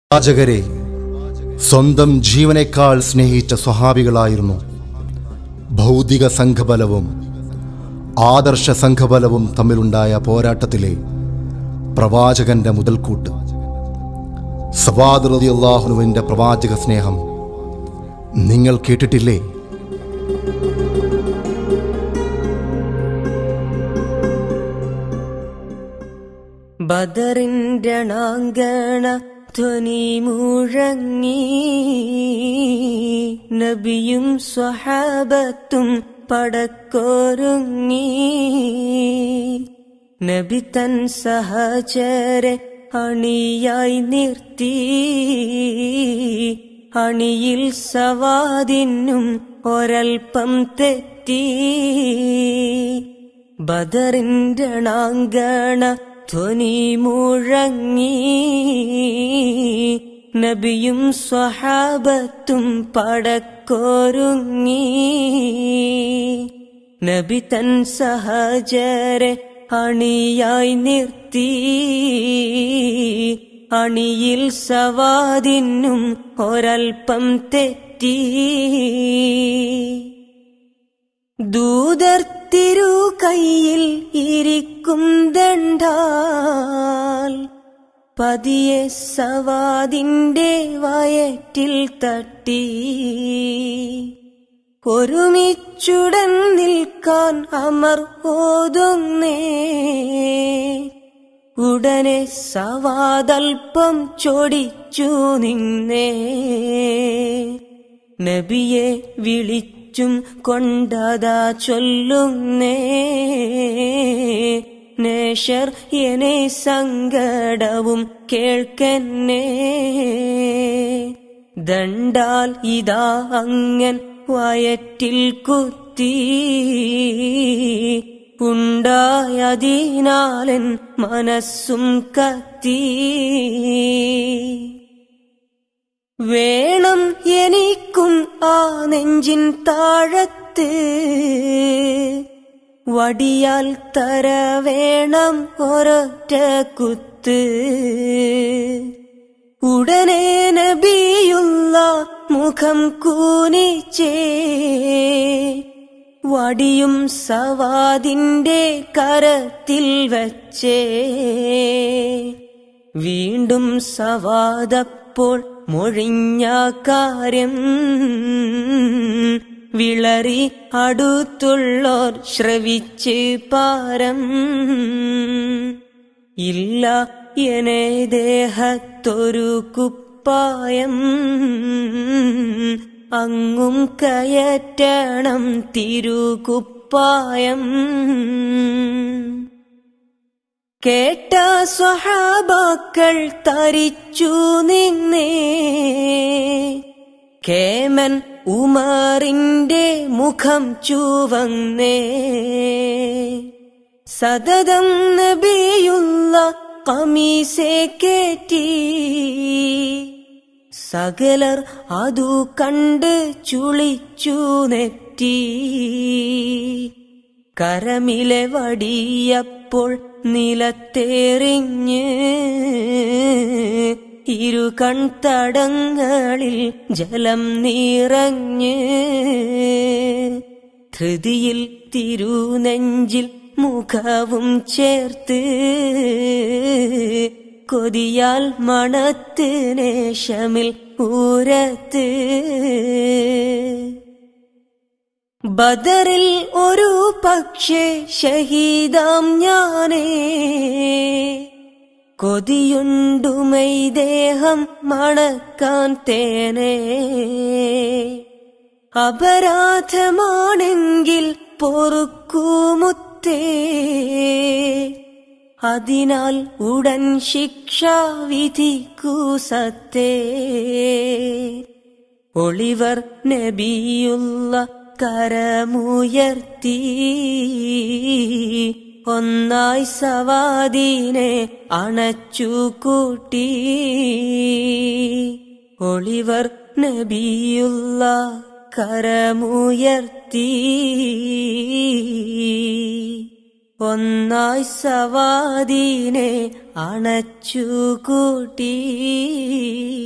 പ്രവാചകരെ സ്വന്തം ജീവനേക്കാൾ സ്നേഹിച്ച സ്വഹാബികളായിരുന്നു ഭൗതിക സംഘബലവും ആദർശ സംഘബലവും തമ്മിലുണ്ടായ പോരാട്ടത്തിലെ പ്രവാചകന്റെ മുതൽക്കൂട്ട് സവാദ് റതി അള്ളാഹുനുവിൻ്റെ പ്രവാചക സ്നേഹം നിങ്ങൾ കേട്ടിട്ടില്ലേ ബദറിന്റെ ണാങ്കണ ധ്വനി മുഴങ്ങി നബിയും സ്വഹാബത്തും പടക്കോരുങ്ങി നബി തൻ സഹചരെ അണിയായി നിർത്തി അണിയിൽ സവാദിനും ഒരൽപ്പം തെറ്റി ബദറിന്റെ ണാങ്കണ ധ്വനി മുഴങ്ങി നബിയും സ്വഹാബത്തും പടക്കോരുങ്ങി നബി തൻ സഹചരെ അണിയായി നിർത്തി അണിയിൽ സവാദിനും ഒരൽപ്പം തെറ്റി ദൂതർ തിരു കയ്യിൽ ഇരിക്കും ദണ്ടാൽ പതിയെ സവാദിന്റെ വയറ്റിൽ തട്ടി ഒരുമിച്ചുടൻ നിൽക്കാൻ അമർ ഓതുന്നേ ഉടനെ സവാദൽപ്പം ചൊടിച്ചു നിന്നേ നബിയെ വിളിച്ചും കൊണ്ടതാ ചൊല്ലുന്നേ നേഷർ എനെ സങ്കടവും കേൾക്കന്നേ ദണ്ടാൽ ഇതാ അങ്ങൻ വയറ്റിൽ കുത്തി ഉണ്ടായതിനാലൻ മനസ്സും കത്തി വേണം എനിക്കും ആ നെഞ്ചിൻ താഴത്ത് വടിയാൽ തര വേണം ഒരൊറ്റ കുത്ത് ഉടനെ നബിയുള്ള മുഖം കൂനിച്ചേ വടിയും സവാദിന്റെ കരത്തിൽ വച്ചേ വീണ്ടും സവാദപ്പോൾ മൊഴിഞ്ഞ കാര്യം വിളറി അടുത്തുള്ളോർ ശ്രവിച്ച് പാരം ഇല്ല എനെ ദേഹത്തൊരു കുപ്പായം അങ്ങും കയറ്റണം തിരുകുപ്പായം കേട്ട സ്വഹാബാക്കൾ തരിച്ചു നിന്നേ കേമൻ ഉമറിന്റെ മുഖം ചുവന്നേ സതതം നബിയുള്ള കമീസെ കേറ്റി സകലർ അതു കണ്ട് ചുളിച്ചു നെറ്റി കരമിലെ വടിയപ്പോൾ നിലത്തേറിഞ്ഞ് ഇരു കൺതടങ്ങളിൽ ജലം നിറഞ്ഞ് ധൃതിയിൽ തിരുനെഞ്ചിൽ മുഖവും ചേർത്ത് കൊതിയാൽ മണത്ത് നേശമിൽ ഊരത്ത് ബദറിൽ ഒരു പക്ഷേ ഷഹീദാം ഞാനേ കൊതിയുണ്ടുമൈ ദേഹം മണക്കാൻ തേനേ അപരാധമാണെങ്കിൽ പൊറുക്കൂമുത്തേ അതിനാൽ ഉടൻ ശിക്ഷ വിധിക്കൂ സത്തേ ഒളിവർ നബിയുള്ള കരമുയർത്തി ഒന്നായി സവാദീനെ അണച്ചു കൂട്ടി ഒളിവർ നബിയുള്ള കരമുയർത്തി ഒന്നായി സവാദീനെ അണച്ചുകൂട്ടി